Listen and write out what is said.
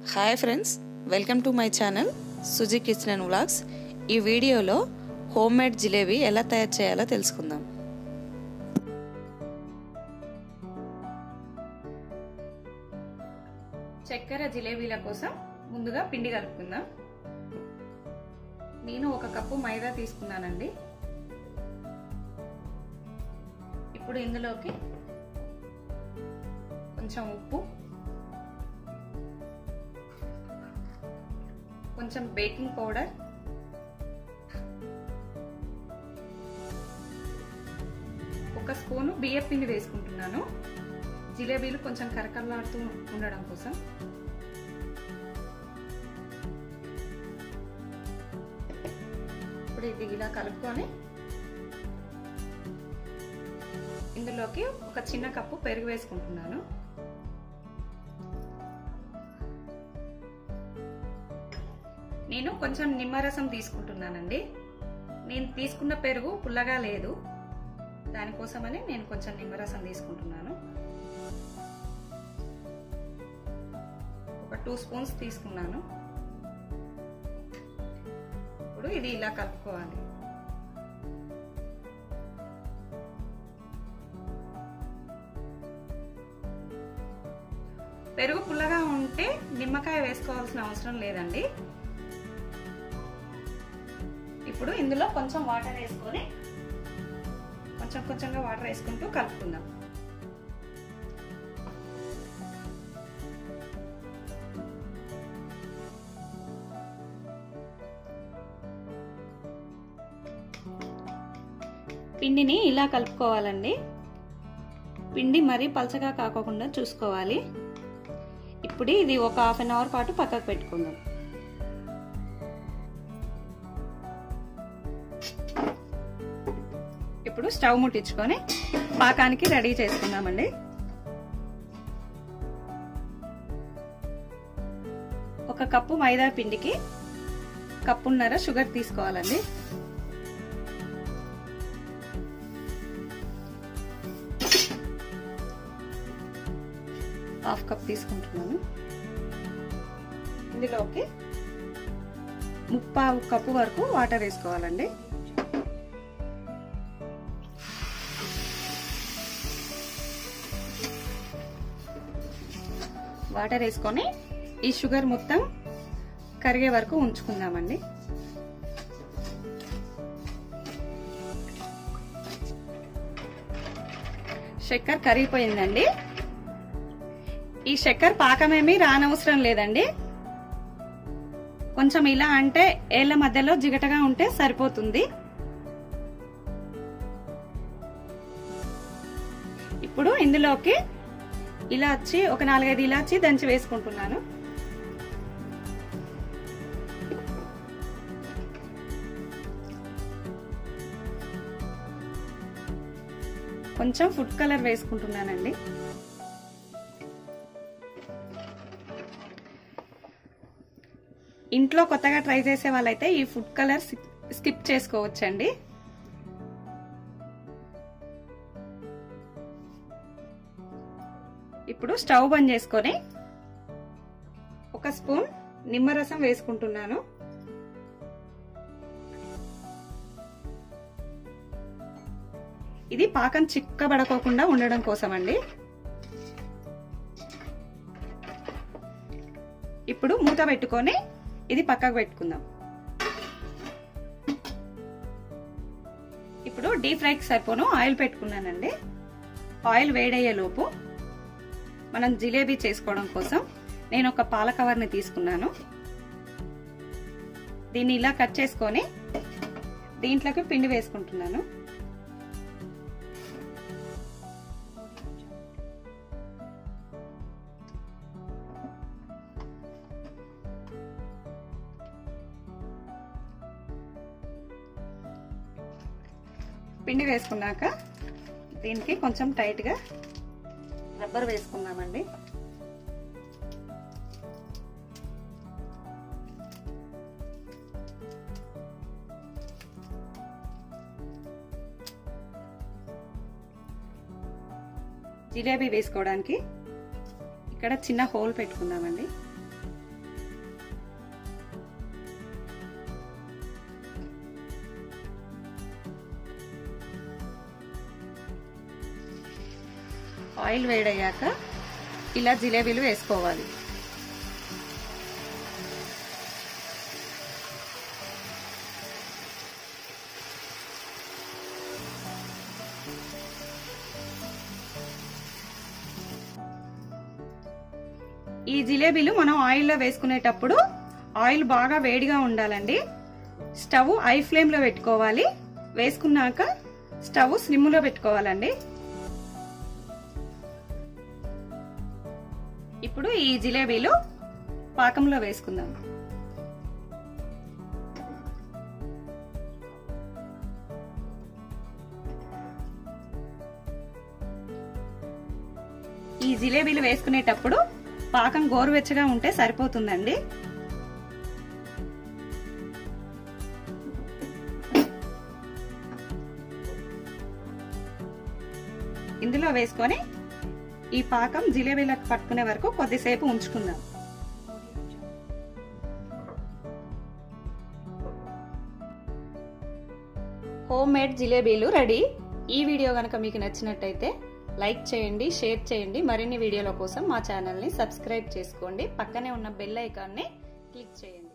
hi friends welcome to my channel Suji kitchen and vlogs ఈ వీడియోలో home made jalebi ఎలా తయారు చేయాలో తెలుసుకుందాం చక్కెర జిలేబీల కోసం ముందుగా పిండి కలుపుకుందాం నేను ఒక కప్పు మైదా తీసుకున్నానండి ఇప్పుడు ఇందులోకి కొంచెం ఉప్పు కొంచెం బేకింగ్ పౌడర్ ఒక స్పూను బియ్య పిండి వేసుకుంటున్నాను జిలేబీలు కొంచెం కరకరలాడుతూ ఉండడం కోసం ఇప్పుడు ఇది ఇలా కలుపుకొని ఇందులోకి ఒక చిన్న కప్పు పెరుగు వేసుకుంటున్నాను నేను కొంచెం నిమ్మరసం తీసుకుంటున్నానండి నేను తీసుకున్న పెరుగు పుల్లగా లేదు దానికోసమని నేను కొంచెం నిమ్మరసం తీసుకుంటున్నాను ఒక టూ స్పూన్స్ తీసుకున్నాను ఇప్పుడు ఇది ఇలా కలుపుకోవాలి పెరుగు పుల్లగా ఉంటే నిమ్మకాయ వేసుకోవాల్సిన అవసరం లేదండి ఇప్పుడు ఇందులో కొంచెం వాటర్ వేసుకొని కొంచెం కొంచెంగా వాటర్ వేసుకుంటూ కలుపుకుందాం పిండిని ఇలా కలుపుకోవాలండి పిండి మరీ పలచగా కాకోకుండా చూసుకోవాలి ఇప్పుడు ఇది ఒక హాఫ్ అన్ అవర్ పాటు పక్కకు పెట్టుకుందాం ఇప్పుడు స్టవ్ ముట్టించుకొని పాకానికి రెడీ చేసుకుందామండి ఒక కప్పు మైదా పిండికి కప్పున్నర షుగర్ తీసుకోవాలండి హాఫ్ కప్ తీసుకుంటున్నాను ఇందులోకి ముప్పావు కప్పు వరకు వాటర్ వేసుకోవాలండి వాటర్ వేసుకొని ఈ షుగర్ మొత్తం కరిగే వరకు ఉంచుకుందామండి చక్కెర కరిగిపోయిందండి ఈ చక్కెర పాకమేమి రానవసరం లేదండి కొంచెం ఇలా అంటే ఏళ్ల మధ్యలో జిగటగా ఉంటే సరిపోతుంది ఇప్పుడు ఇందులోకి ఇలాచి ఒక నాలుగైదు ఇలాచి దంచి వేసుకుంటున్నాను కొంచెం ఫుడ్ కలర్ వేసుకుంటున్నానండి ఇంట్లో కొత్తగా ట్రై చేసే వాళ్ళైతే ఈ ఫుడ్ కలర్ స్కిప్ చేసుకోవచ్చండి ఇప్పుడు స్టవ్ బంద్ చేసుకొని ఒక స్పూన్ నిమ్మరసం వేసుకుంటున్నాను ఇది పాకం చిక్కబడకోకుండా ఉండడం కోసం అండి ఇప్పుడు మూత పెట్టుకొని ఇది పక్కకు పెట్టుకుందాం ఇప్పుడు డీప్ ఫ్రైకి సరిపోను ఆయిల్ పెట్టుకున్నానండి ఆయిల్ వేడయ్యే లోపు మనం జిలేబీ చేసుకోవడం కోసం నేను ఒక పాల కవర్ని తీసుకున్నాను దీన్ని ఇలా కట్ చేసుకొని దీంట్లోకి పిండి వేసుకుంటున్నాను పిండి వేసుకున్నాక దీనికి కొంచెం టైట్గా రబ్బర్ వేసుకుందామండి జిలేబీ వేసుకోవడానికి ఇక్కడ చిన్న హోల్ పెట్టుకుందామండి ఆయిల్ వేడయ్యాక ఇలా జిలేబీలు వేసుకోవాలి ఈ జిలేబీలు మనం ఆయిల్లో వేసుకునేటప్పుడు ఆయిల్ బాగా వేడిగా ఉండాలండి స్టవ్ ఐ ఫ్లేమ్ లో పెట్టుకోవాలి వేసుకున్నాక స్టవ్ స్లిమ్ లో పెట్టుకోవాలండి ఇప్పుడు ఈ జిలేబీలు పాకంలో వేసుకుందాం ఈ జిలేబీలు వేసుకునేటప్పుడు పాకం గోరువెచ్చగా ఉంటే సరిపోతుందండి ఇందులో వేసుకొని ఈ పాకం జిలేబీలకు పట్టుకునే వరకు కొద్దిసేపు ఉంచుకుందాం హోమ్ మేడ్ జిలేబీలు రెడీ ఈ వీడియో కనుక మీకు నచ్చినట్టయితే లైక్ చేయండి షేర్ చేయండి మరిన్ని వీడియోల కోసం మా ఛానల్ని సబ్స్క్రైబ్ చేసుకోండి పక్కనే ఉన్న బెల్ ఐకాన్ని క్లిక్ చేయండి